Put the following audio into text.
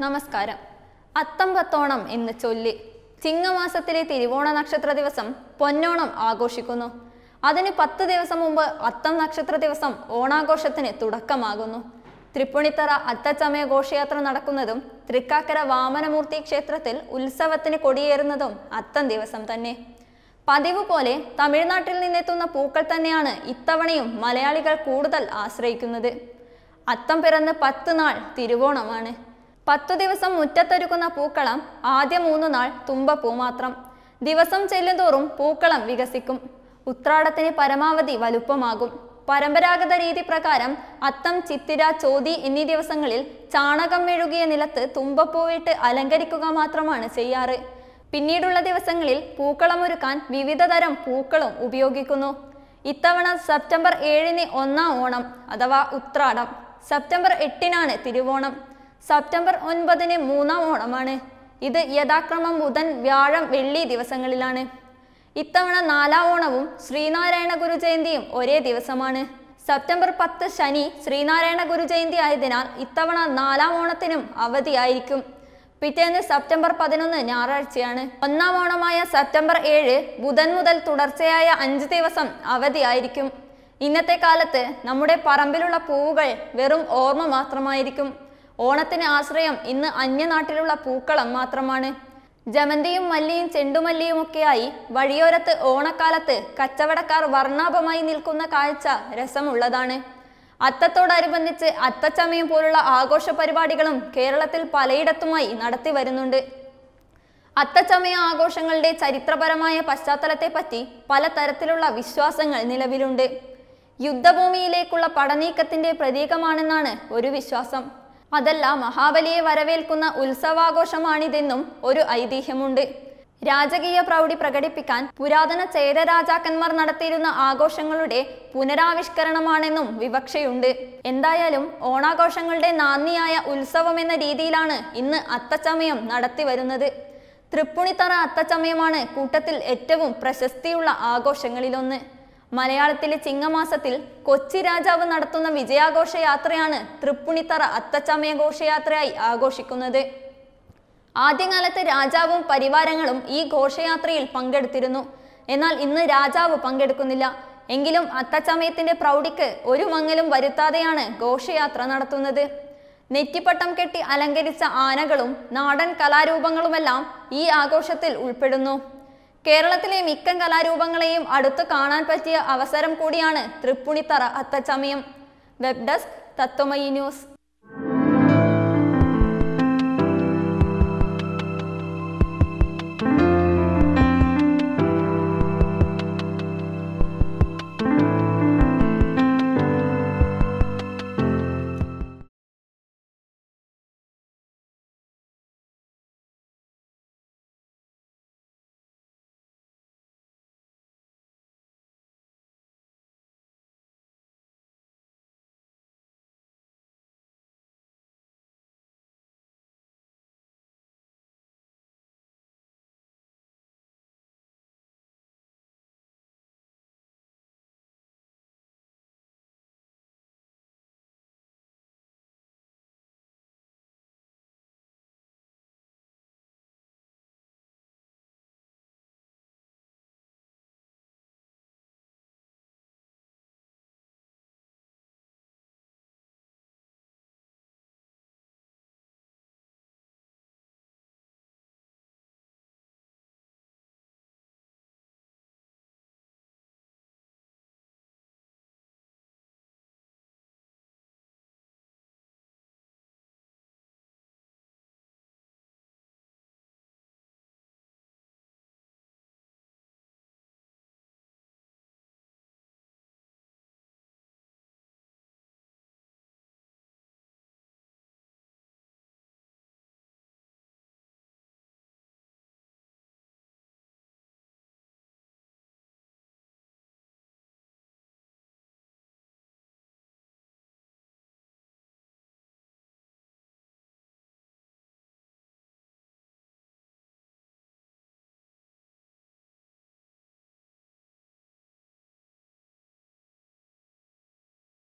നമസ്കാരം അത്തമ്പത്തോണം എന്ന് ചൊല്ലി ചിങ്ങമാസത്തിലെ തിരുവോണ നക്ഷത്ര ദിവസം പൊന്നോണം ആഘോഷിക്കുന്നു അതിന് പത്ത് ദിവസം മുമ്പ് അത്തം നക്ഷത്ര ദിവസം ഓണാഘോഷത്തിന് തുടക്കമാകുന്നു തൃപ്പുണിത്തറ അത്തച്ചമയ ഘോഷയാത്ര നടക്കുന്നതും തൃക്കാക്കര വാമനമൂർത്തി ക്ഷേത്രത്തിൽ ഉത്സവത്തിന് കൊടിയേറുന്നതും അത്തം ദിവസം തന്നെ പതിവ് പോലെ തമിഴ്നാട്ടിൽ നിന്നെത്തുന്ന പൂക്കൾ തന്നെയാണ് ഇത്തവണയും മലയാളികൾ കൂടുതൽ ആശ്രയിക്കുന്നത് അത്തം പിറന്ന് പത്ത് നാൾ തിരുവോണമാണ് പത്തു ദിവസം മുറ്റത്തൊരുക്കുന്ന പൂക്കളം ആദ്യ മൂന്ന് നാൾ തുമ്പപ്പൂ മാത്രം ദിവസം ചെല്ലുന്തോറും പൂക്കളം വികസിക്കും ഉത്രാടത്തിന് പരമാവധി വലുപ്പമാകും പരമ്പരാഗത രീതി പ്രകാരം അത്തം ചിത്തിര ചോതി എന്നീ ദിവസങ്ങളിൽ ചാണകം മെഴുകിയ നിലത്ത് തുമ്പപ്പൂവിട്ട് അലങ്കരിക്കുക മാത്രമാണ് ചെയ്യാറ് പിന്നീടുള്ള ദിവസങ്ങളിൽ പൂക്കളമൊരുക്കാൻ വിവിധ തരം പൂക്കളും ഉപയോഗിക്കുന്നു ഇത്തവണ സെപ്റ്റംബർ ഏഴിന് ഒന്നാം ഓണം അഥവാ ഉത്രാടം സെപ്റ്റംബർ എട്ടിനാണ് തിരുവോണം സെപ്റ്റംബർ ഒൻപതിന് മൂന്നാം ഓണമാണ് ഇത് യഥാക്രമം ബുധൻ വ്യാഴം വെള്ളി ദിവസങ്ങളിലാണ് ഇത്തവണ നാലാം ഓണവും ശ്രീനാരായണ ഗുരു ജയന്തിയും ഒരേ ദിവസമാണ് സെപ്റ്റംബർ പത്ത് ശനി ശ്രീനാരായണ ഗുരു ജയന്തി ആയതിനാൽ ഇത്തവണ നാലാം ഓണത്തിനും അവധിയായിരിക്കും പിറ്റേന്ന് സെപ്റ്റംബർ പതിനൊന്ന് ഞായറാഴ്ചയാണ് ഒന്നാം ഓണമായ സെപ്റ്റംബർ ഏഴ് ബുധൻ മുതൽ തുടർച്ചയായ അഞ്ച് ദിവസം അവധിയായിരിക്കും ഇന്നത്തെ കാലത്ത് നമ്മുടെ പറമ്പിലുള്ള പൂവുകൾ വെറും ഓർമ്മ മാത്രമായിരിക്കും ഓണത്തിന് ആശ്രയം ഇന്ന് അന്യനാട്ടിലുള്ള പൂക്കളം മാത്രമാണ് ജമന്തിയും മല്ലിയും ചെണ്ടുമല്ലിയും ഒക്കെയായി വഴിയോരത്ത് ഓണക്കാലത്ത് കച്ചവടക്കാർ വർണ്ണാഭമായി നിൽക്കുന്ന കാഴ്ച രസമുള്ളതാണ് അത്തത്തോടനുബന്ധിച്ച് അത്തച്ചമയം പോലുള്ള ആഘോഷ പരിപാടികളും കേരളത്തിൽ പലയിടത്തുമായി നടത്തി വരുന്നുണ്ട് അത്തച്ചമയ ആഘോഷങ്ങളുടെ ചരിത്രപരമായ പശ്ചാത്തലത്തെപ്പറ്റി പലതരത്തിലുള്ള വിശ്വാസങ്ങൾ നിലവിലുണ്ട് യുദ്ധഭൂമിയിലേക്കുള്ള പടനീക്കത്തിന്റെ പ്രതീകമാണെന്നാണ് ഒരു വിശ്വാസം അതല്ല മഹാബലിയെ വരവേൽക്കുന്ന ഉത്സവാഘോഷമാണിതെന്നും ഒരു ഐതിഹ്യമുണ്ട് രാജകീയ പ്രൗഢി പ്രകടിപ്പിക്കാൻ പുരാതന ചേര രാജാക്കന്മാർ നടത്തിയിരുന്ന ആഘോഷങ്ങളുടെ പുനരാവിഷ്കരണമാണെന്നും വിവക്ഷയുണ്ട് എന്തായാലും ഓണാഘോഷങ്ങളുടെ നാന്ദിയായ ഉത്സവം എന്ന രീതിയിലാണ് ഇന്ന് അത്തച്ചമയം നടത്തി വരുന്നത് തൃപ്പുണിത്തറ അത്തച്ചമയമാണ് കൂട്ടത്തിൽ ഏറ്റവും പ്രശസ്തിയുള്ള ആഘോഷങ്ങളിലൊന്ന് മലയാളത്തിലെ ചിങ്ങമാസത്തിൽ കൊച്ചി രാജാവ് നടത്തുന്ന വിജയാഘോഷ യാത്രയാണ് തൃപ്പുണിത്തറ അത്തച്ചമയ ഘോഷയാത്രയായി ആഘോഷിക്കുന്നത് ആദ്യകാലത്ത് രാജാവും പരിവാരങ്ങളും ഈ ഘോഷയാത്രയിൽ പങ്കെടുത്തിരുന്നു എന്നാൽ ഇന്ന് രാജാവ് പങ്കെടുക്കുന്നില്ല എങ്കിലും അത്തച്ചമയത്തിന്റെ പ്രൗഢിക്ക് ഒരു മങ്ങലും വരുത്താതെയാണ് ഘോഷയാത്ര നടത്തുന്നത് നെറ്റിപ്പട്ടം കെട്ടി അലങ്കരിച്ച ആനകളും നാടൻ കലാരൂപങ്ങളുമെല്ലാം ഈ ആഘോഷത്തിൽ ഉൾപ്പെടുന്നു കേരളത്തിലെ മിക്ക കലാരൂപങ്ങളെയും അടുത്ത് കാണാൻ പറ്റിയ അവസരം കൂടിയാണ് Tripunithura Athachamayam web desk Tatwamayi news